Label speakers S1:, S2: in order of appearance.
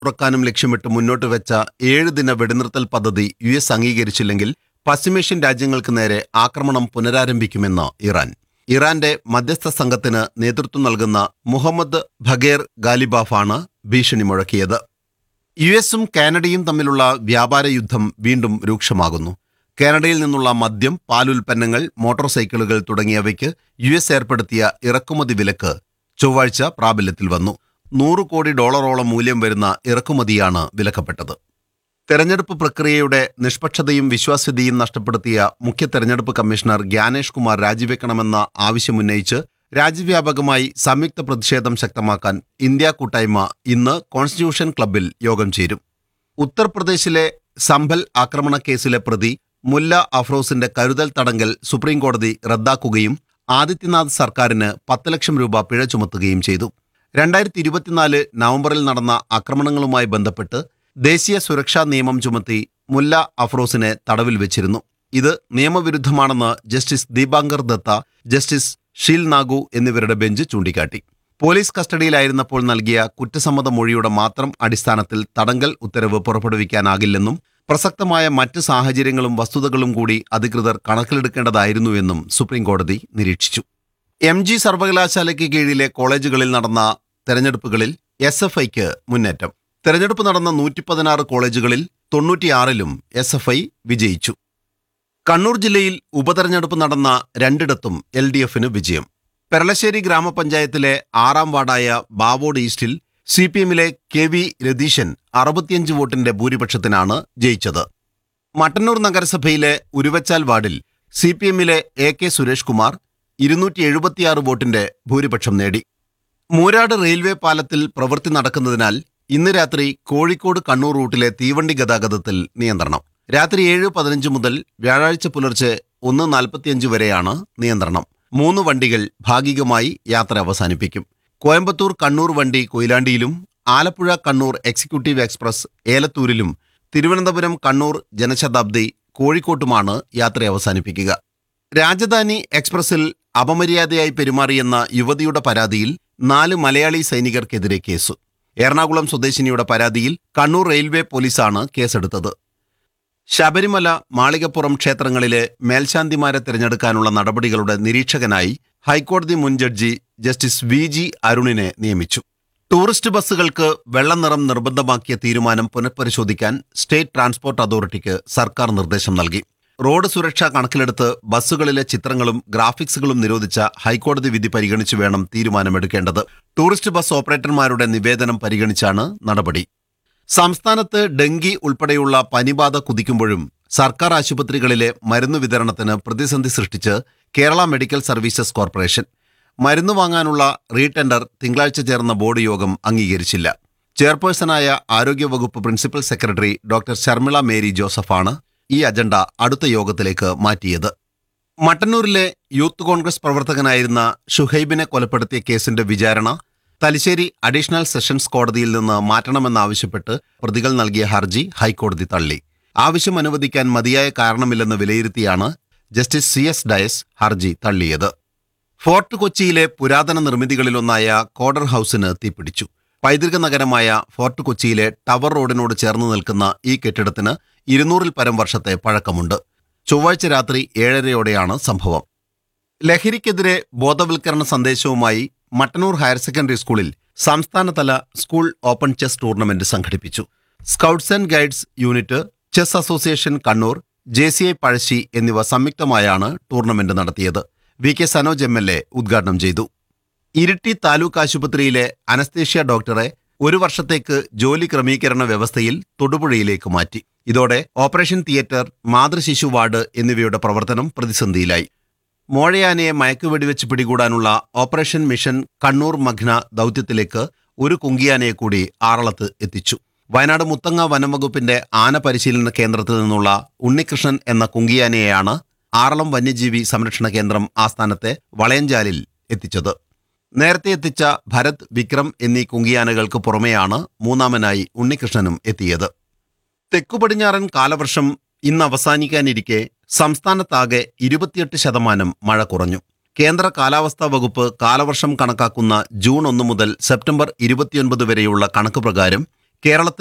S1: തുറക്കാനും ലക്ഷ്യമിട്ട് മുന്നോട്ട് വെച്ച ഏഴ് ദിന വെടിനിർത്തൽ പദ്ധതി യു എസ് അംഗീകരിച്ചില്ലെങ്കിൽ പശ്ചിമേഷ്യൻ രാജ്യങ്ങൾക്ക് നേരെ ആക്രമണം പുനരാരംഭിക്കുമെന്ന് ഇറാൻ ഇറാന്റെ മധ്യസ്ഥ സംഘത്തിന് നേതൃത്വം നൽകുന്ന മുഹമ്മദ് ഭഗേർ ഗാലിബാഫാണ് ഭീഷണി മുഴക്കിയത് യു എസും കാനഡയും തമ്മിലുള്ള വ്യാപാര യുദ്ധം വീണ്ടും രൂക്ഷമാകുന്നു കാനഡയിൽ നിന്നുള്ള മദ്യം പാലുൽപ്പന്നങ്ങൾ മോട്ടോർ സൈക്കിളുകൾ തുടങ്ങിയവയ്ക്ക് യു എസ് ഏർപ്പെടുത്തിയ ഇറക്കുമതി വിലക്ക് ചൊവ്വാഴ്ച പ്രാബല്യത്തിൽ വന്നു നൂറ് കോടി ഡോളറോളം മൂല്യം വരുന്ന ഇറക്കുമതിയാണ് വിലക്കപ്പെട്ടത് തെരഞ്ഞെടുപ്പ് പ്രക്രിയയുടെ നിഷ്പക്ഷതയും വിശ്വാസ്യതയും നഷ്ടപ്പെടുത്തിയ മുഖ്യ തെരഞ്ഞെടുപ്പ് കമ്മീഷണർ ഗ്യാനേഷ് കുമാർ രാജിവെക്കണമെന്ന ആവശ്യമുന്നയിച്ച് രാജ്യവ്യാപകമായി സംയുക്ത പ്രതിഷേധം ശക്തമാക്കാൻ ഇന്ത്യ കൂട്ടായ്മ ഇന്ന് കോൺസ്റ്റിറ്റ്യൂഷൻ ക്ലബ്ബിൽ യോഗം ചേരും ഉത്തർപ്രദേശിലെ സംഭൽ ആക്രമണ കേസിലെ പ്രതി മുല്ല അഫ്രോസിന്റെ കരുതൽ തടങ്കൽ സുപ്രീംകോടതി റദ്ദാക്കുകയും ആദിത്യനാഥ് സർക്കാരിന് പത്ത് ലക്ഷം രൂപ പിഴ ചുമത്തുകയും ചെയ്തു രണ്ടായിരത്തി ഇരുപത്തിനാല് നവംബറിൽ നടന്ന ആക്രമണങ്ങളുമായി ബന്ധപ്പെട്ട് ദേശീയ സുരക്ഷാ നിയമം ചുമത്തി മുല്ല അഫ്രോസിനെ തടവിൽ വെച്ചിരുന്നു ഇത് നിയമവിരുദ്ധമാണെന്ന് ജസ്റ്റിസ് ദീപാങ്കർ ദത്ത ജസ്റ്റിസ് ഷീൽ നാഗു എന്നിവരുടെ ബെഞ്ച് ചൂണ്ടിക്കാട്ടി പോലീസ് കസ്റ്റഡിയിലായിരുന്നപ്പോൾ നൽകിയ കുറ്റസമ്മത മൊഴിയുടെ മാത്രം അടിസ്ഥാനത്തിൽ തടങ്കൽ ഉത്തരവ് പുറപ്പെടുവിക്കാനാകില്ലെന്നും പ്രസക്തമായ മറ്റ് സാഹചര്യങ്ങളും വസ്തുതകളും കൂടി അധികൃതർ കണക്കിലെടുക്കേണ്ടതായിരുന്നുവെന്നും സുപ്രീംകോടതി നിരീക്ഷിച്ചു എം ജി സർവകലാശാലയ്ക്ക് കീഴിലെ കോളേജുകളിൽ നടന്ന തെരഞ്ഞെടുപ്പുകളിൽ എസ് എഫ് ഐക്ക് മുന്നേറ്റം തെരഞ്ഞെടുപ്പ് നടന്ന നൂറ്റി പതിനാറ് കോളേജുകളിൽ തൊണ്ണൂറ്റിയാറിലും എസ് എഫ് ഐ വിജയിച്ചു കണ്ണൂർ ജില്ലയിൽ ഉപതെരഞ്ഞെടുപ്പ് നടന്ന രണ്ടിടത്തും എൽ ഡി എഫിന് വിജയം പെരളശ്ശേരി ഗ്രാമപഞ്ചായത്തിലെ ആറാം വാർഡായ ബാവോഡ് ഈസ്റ്റിൽ സി പി എമ്മിലെ കെ വി രതീശൻ അറുപത്തിയഞ്ച് വോട്ടിന്റെ ഭൂരിപക്ഷത്തിനാണ് ജയിച്ചത് മട്ടന്നൂർ നഗരസഭയിലെ ഉരുവച്ചാൽ വാർഡിൽ സി പി എമ്മിലെ എ കെ സുരേഷ് കുമാർ ഇരുന്നൂറ്റി എഴുപത്തിയാറ് വോട്ടിന്റെ ഭൂരിപക്ഷം നേടി മൂരാട് റെയിൽവേ പാലത്തിൽ പ്രവൃത്തി നടക്കുന്നതിനാൽ ഇന്ന് രാത്രി കോഴിക്കോട് കണ്ണൂർ റൂട്ടിലെ തീവണ്ടി ഗതാഗതത്തിൽ നിയന്ത്രണം രാത്രി ഏഴ് പതിനഞ്ച് മുതൽ വ്യാഴാഴ്ച പുലർച്ചെ ഒന്ന് നാൽപ്പത്തിയഞ്ച് വരെയാണ് നിയന്ത്രണം മൂന്ന് വണ്ടികൾ ഭാഗികമായി യാത്ര അവസാനിപ്പിക്കും കോയമ്പത്തൂർ കണ്ണൂർ വണ്ടി കൊയിലാണ്ടിയിലും ആലപ്പുഴ കണ്ണൂർ എക്സിക്യൂട്ടീവ് എക്സ്പ്രസ് ഏലത്തൂരിലും തിരുവനന്തപുരം കണ്ണൂർ ജനശതാബ്ദി കോഴിക്കോട്ടുമാണ് യാത്ര അവസാനിപ്പിക്കുക രാജധാനി എക്സ്പ്രസിൽ അപമര്യാദയായി പെരുമാറിയെന്ന യുവതിയുടെ പരാതിയിൽ നാല് മലയാളി സൈനികർക്കെതിരെ കേസ് എറണാകുളം സ്വദേശിനിയുടെ പരാതിയിൽ കണ്ണൂർ റെയിൽവേ പോലീസാണ് കേസെടുത്തത് ശബരിമല മാളികപ്പുറം ക്ഷേത്രങ്ങളിലെ മേൽശാന്തിമാരെ തിരഞ്ഞെടുക്കാനുള്ള നടപടികളുടെ നിരീക്ഷകനായി ഹൈക്കോടതി മുൻ ജഡ്ജി ജസ്റ്റിസ് വി ജി അരുണിനെ നിയമിച്ചു ടൂറിസ്റ്റ് ബസ്സുകൾക്ക് വെള്ള നിറം നിർബന്ധമാക്കിയ തീരുമാനം പുനഃപരിശോധിക്കാൻ സ്റ്റേറ്റ് ട്രാൻസ്പോർട്ട് അതോറിറ്റിക്ക് സർക്കാർ നിർദ്ദേശം നൽകി റോഡ് സുരക്ഷ കണക്കിലെടുത്ത് ബസ്സുകളിലെ ചിത്രങ്ങളും ഗ്രാഫിക്സുകളും നിരോധിച്ച ഹൈക്കോടതി വിധി പരിഗണിച്ചു വേണം തീരുമാനമെടുക്കേണ്ടത് ടൂറിസ്റ്റ് ബസ് ഓപ്പറേറ്റർമാരുടെ നിവേദനം പരിഗണിച്ചാണ് നടപടി സംസ്ഥാനത്ത് ഡെങ്കി ഉൾപ്പെടെയുള്ള പനിബാധ കുതിക്കുമ്പോഴും സർക്കാർ ആശുപത്രികളിലെ മരുന്ന് വിതരണത്തിന് പ്രതിസന്ധി സൃഷ്ടിച്ച് കേരള മെഡിക്കൽ സർവീസസ് കോർപ്പറേഷൻ മരുന്ന് വാങ്ങാനുള്ള റീടെൻഡർ തിങ്കളാഴ്ച ചേർന്ന ബോർഡ് യോഗം അംഗീകരിച്ചില്ല ചെയർപേഴ്സണായ ആരോഗ്യവകുപ്പ് principal secretary doctor Sharmila Mary ജോസഫാണ് ഈ അജണ്ട അടുത്ത യോഗത്തിലേക്ക് മാറ്റിയത് മട്ടന്നൂരിലെ യൂത്ത് കോൺഗ്രസ് പ്രവർത്തകനായിരുന്ന ഷുഹൈബിനെ കൊലപ്പെടുത്തിയ കേസിന്റെ വിചാരണ തലശ്ശേരി അഡീഷണൽ സെഷൻസ് കോടതിയിൽ നിന്ന് മാറ്റണമെന്നാവശ്യപ്പെട്ട് പ്രതികൾ നൽകിയ ഹർജി ഹൈക്കോടതി തള്ളി ആവശ്യം അനുവദിക്കാൻ മതിയായ കാരണമില്ലെന്ന് വിലയിരുത്തിയാണ് ജസ്റ്റിസ് സി എസ് ഡയസ് ഹർജി തള്ളിയത് ഫോർട്ട് കൊച്ചിയിലെ പുരാതന നിർമ്മിതികളിലൊന്നായ കോഡർ ഹൌസിന് തീപിടിച്ചു പൈതൃക നഗരമായ ഫോർട്ട് കൊച്ചിയിലെ ടവർ റോഡിനോട് ചേർന്ന് നിൽക്കുന്ന ഈ കെട്ടിടത്തിന് ഇരുന്നൂറിൽ പരം വർഷത്തെ പഴക്കമുണ്ട് ചൊവ്വാഴ്ച രാത്രി ഏഴരയോടെയാണ് സംഭവം ലഹരിക്കെതിരെ ബോധവൽക്കരണ സന്ദേശവുമായി മട്ടന്നൂർ ഹയർ സെക്കൻഡറി സ്കൂളിൽ സംസ്ഥാനതല സ്കൂൾ ഓപ്പൺ ചെസ് ടൂർണമെന്റ് സംഘടിപ്പിച്ചു scouts and guides unit chess association Kannur J C I Pazhassi എന്നിവ സംയുക്തമായാണ് ടൂർണമെന്റ് നടത്തിയത് V K Sanoj M L A ഉദ്ഘാടനം ചെയ്തു ഇരിട്ടി താലൂക്ക് ആശുപത്രിയിലെ അനസ്തേഷ്യ ഡോക്ടറെ ഒരു വർഷത്തേക്ക് ജോലി ക്രമീകരണ വ്യവസ്ഥയിൽ തൊടുപുഴയിലേക്ക് മാറ്റി ഇതോടെ ഓപ്പറേഷൻ തിയേറ്റർ മാതൃശിശു വാർഡ് എന്നിവയുടെ പ്രവർത്തനം പ്രതിസന്ധിയിലായി മോഴയാനയെ മയക്കുവെടിവെച്ച് പിടികൂടാനുള്ള ഓപ്പറേഷൻ മിഷൻ കണ്ണൂർ മഗ്ന ദൗത്യത്തിലേക്ക് ഒരു കുങ്കിയാനയെ കൂടി ആറളത്ത് എത്തിച്ചു വയനാട് മുത്തങ്ങ വനംവകുപ്പിന്റെ ആന പരിശീലന കേന്ദ്രത്തിൽ നിന്നുള്ള ഉണ്ണികൃഷ്ണൻ എന്ന കുങ്കിയാനയെയാണ് ആറളം വന്യജീവി സംരക്ഷണ കേന്ദ്രം ആസ്ഥാനത്തെ വളയഞ്ചാലിൽ എത്തിച്ചത് നേരത്തെ എത്തിച്ച ഭരത് വിക്രം എന്നീ കുങ്കിയാനകൾക്ക് പുറമെയാണ് മൂന്നാമനായി ഉണ്ണികൃഷ്ണനും എത്തിയത് തെക്കുപടിഞ്ഞാറൻ കാലവർഷം ഇന്ന് അവസാനിക്കാനിരിക്കെ സംസ്ഥാനത്താകെ ഇരുപത്തിയെട്ട് ശതമാനം മഴ കുറഞ്ഞു കേന്ദ്ര കാലാവസ്ഥാ വകുപ്പ് കാലവർഷം കണക്കാക്കുന്ന ജൂൺ ഒന്ന് മുതൽ സെപ്റ്റംബർ ഇരുപത്തിയൊൻപത് വരെയുള്ള കണക്ക് പ്രകാരം കേരളത്തിൽ